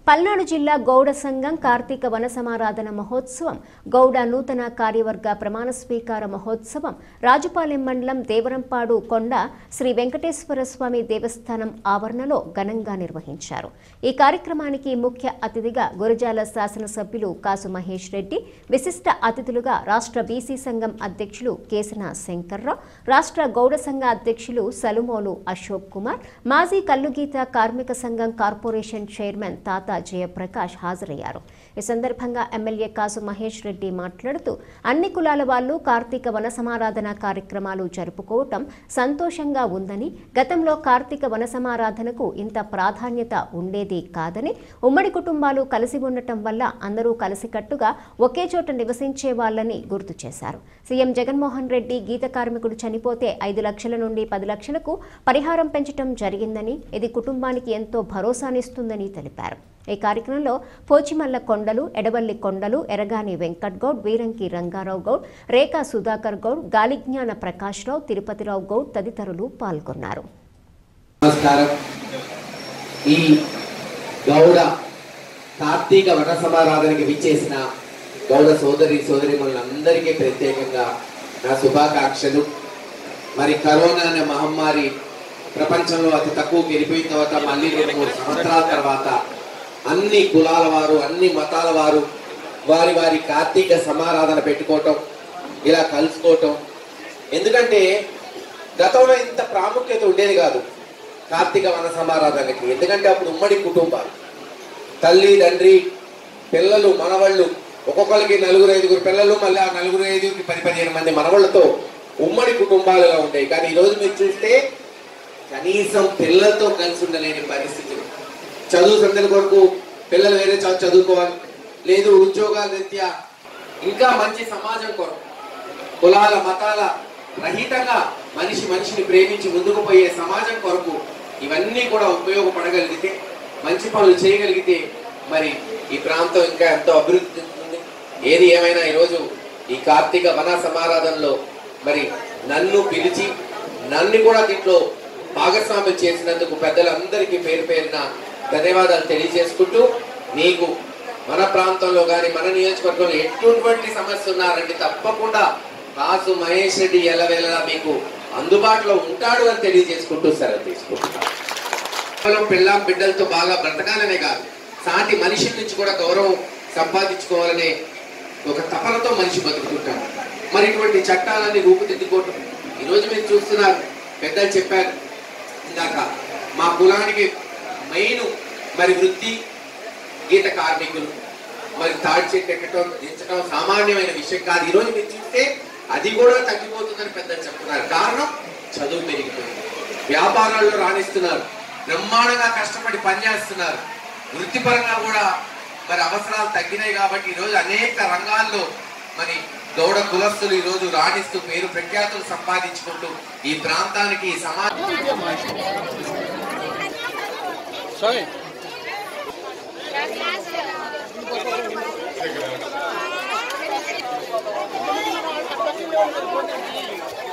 పల్నాడు జిల్లా గౌడ సంఘం కార్తీక వన సమారాధన మహోత్సవం గౌడ నూతన కార్యవర్గ ప్రమాణ స్వీకార మహోత్సవం రాజుపాలెం మండలం దేవరంపాడు కొండ శ్రీ వెంకటేశ్వర స్వామి దేవస్థానం ఆవరణలో ఘనంగా నిర్వహించారు ఈ కార్యక్రమానికి ముఖ్య అతిథిగా గురజాల శాసనసభ్యులు కాసు మహేష్ రెడ్డి విశిష్ట అతిథులుగా రాష్ట్ర బీసీ సంఘం అధ్యక్షులు కేసన శంకర్రావు రాష్ట్ర గౌడ సంఘ అధ్యక్షులు సలుమోలు అశోక్ కుమార్ మాజీ కల్లుగీత కార్మిక సంఘం కార్పొరేషన్ చైర్మన్ తాత జయప్రకాష్ హాజరయ్యారు ఈ సందర్భంగా ఎమ్మెల్యే కాసు మహేష్ రెడ్డి మాట్లాడుతూ అన్ని కులాల వాళ్ళు కార్తీక వన సమారాధన కార్యక్రమాలు జరుపుకోవటం సంతోషంగా ఉందని గతంలో కార్తీక వన సమారాధనకు ఇంత ప్రాధాన్యత ఉండేది కాదని ఉమ్మడి కుటుంబాలు కలిసి ఉండటం వల్ల అందరూ కలిసికట్టుగా ఒకే చోట నివసించే వాళ్ళని గుర్తు చేశారు సీఎం జగన్మోహన్ రెడ్డి గీత కార్మికుడు చనిపోతే ఐదు లక్షల నుండి పది లక్షలకు పరిహారం పెంచడం జరిగిందని ఇది కుటుంబానికి ఎంతో భరోసానిస్తుందని తెలిపారు ఈ కార్యక్రమంలో పోచిమల్ల కొండలు ఎడవల్లి కొండలు ఎరగాని వెంకట్ గౌడ్ వీరంకి రంగారావు గౌడ్ రేఖా సుధాకర్ గౌడ్ గాలిజ్ఞాన ప్రకాశ్రావు తిరుపతిరావు గౌడ్ తదితరులు పాల్గొన్నారు నమస్కారం ఈ గౌడ కార్తీక వన సమారాధనకి విచ్చేసిన గౌడ సోదరి సోదరి అందరికీ ప్రత్యేకంగా నా శుభాకాంక్షలు మరి కరోనా అనే మహమ్మారి ప్రపంచంలో అతి తక్కువ వెళ్ళిపోయిన తర్వాత మళ్ళీ రెండు మూడు సంవత్సరాల తర్వాత అన్ని కులాల వారు అన్ని మతాల వారు వారి వారి కార్తీక సమారాధన పెట్టుకోవటం ఇలా కలుసుకోవటం ఎందుకంటే గతంలో ఇంత ప్రాముఖ్యత ఉండేది కాదు కార్తీక వన సమారాధనకి ఎందుకంటే అప్పుడు ఉమ్మడి కుటుంబాలు తల్లి తండ్రి పిల్లలు మనవళ్ళు ఒక్కొక్కరికి నలుగురు ఐదుగురు పిల్లలు మళ్ళీ ఆ నలుగురు ఐదుగురికి పది పదిహేను మంది మనవళ్ళతో ఉమ్మడి కుటుంబాలుగా ఉంటాయి కానీ ఈరోజు మీరు చూస్తే కనీసం పిల్లలతో కలిసి ఉండలేని పరిస్థితులు చదువు సందడి కొరకు పిల్లలు వేరే చోట చదువుకోవాలి లేదు ఉద్యోగాల రీత్యా ఇంకా మంచి సమాజం కొరకు కులాల మతాల రహితంగా మనిషి మనిషిని ప్రేమించి ముందుకు పోయే సమాజం కొరకు ఇవన్నీ కూడా ఉపయోగపడగలిగితే మంచి పనులు చేయగలిగితే మరి ఈ ప్రాంతం ఇంకా ఎంతో అభివృద్ధి చెందుతుంది ఏది ఏమైనా ఈరోజు ఈ కార్తీక వన సమారాధనలో మరి నన్ను పిలిచి నన్ను కూడా దీంట్లో భాగస్వామ్యం చేసినందుకు పెద్దలందరికీ పేరు పేరున ధన్యవాదాలు తెలియజేసుకుంటూ మీకు మన ప్రాంతంలో కానీ మన నియోజకవర్గంలో ఎటువంటి సమస్య ఉన్నారంటే తప్పకుండా కాసు మహేష్ రెడ్డి ఎల్లవేళలా మీకు అందుబాటులో ఉంటాడు అని తెలియజేసుకుంటూ సెలవు తీసుకుంటున్నాను కేవలం పిల్లం బిడ్డలతో బాగా బ్రతకాలనే కాదు సాటి మనిషి నుంచి కూడా గౌరవం సంపాదించుకోవాలనే ఒక తపనతో మనిషి బతుకుతుంటాడు మరి ఇటువంటి చట్టాలన్నీ రూపుదిద్దుకోవటం ఈరోజు మీరు చూస్తున్నారు పెద్దలు చెప్పారు ఇందాక మా కులానికి మెయిన్ మరి వృత్తి గీత కార్మికులు మరి తాడి చెట్టు ఎక్కటం దించడం సామాన్యమైన విషయం కాదు ఈరోజు మీరు చూస్తే అది కూడా తగ్గిపోతుందని పెద్దలు చెప్తున్నారు కారణం చదువు పెరిగిపోయింది వ్యాపారాల్లో రాణిస్తున్నారు బ్రహ్మాండంగా కష్టపడి పనిచేస్తున్నారు వృత్తిపరంగా కూడా మరి అవసరాలు తగ్గినాయి కాబట్టి ఈరోజు అనేక రంగాల్లో మరి గౌడ కులస్తులు ఈరోజు రాణిస్తూ పేరు ప్రఖ్యాతులు సంపాదించుకుంటూ ఈ ప్రాంతానికి ఈ సమాజం Sorry.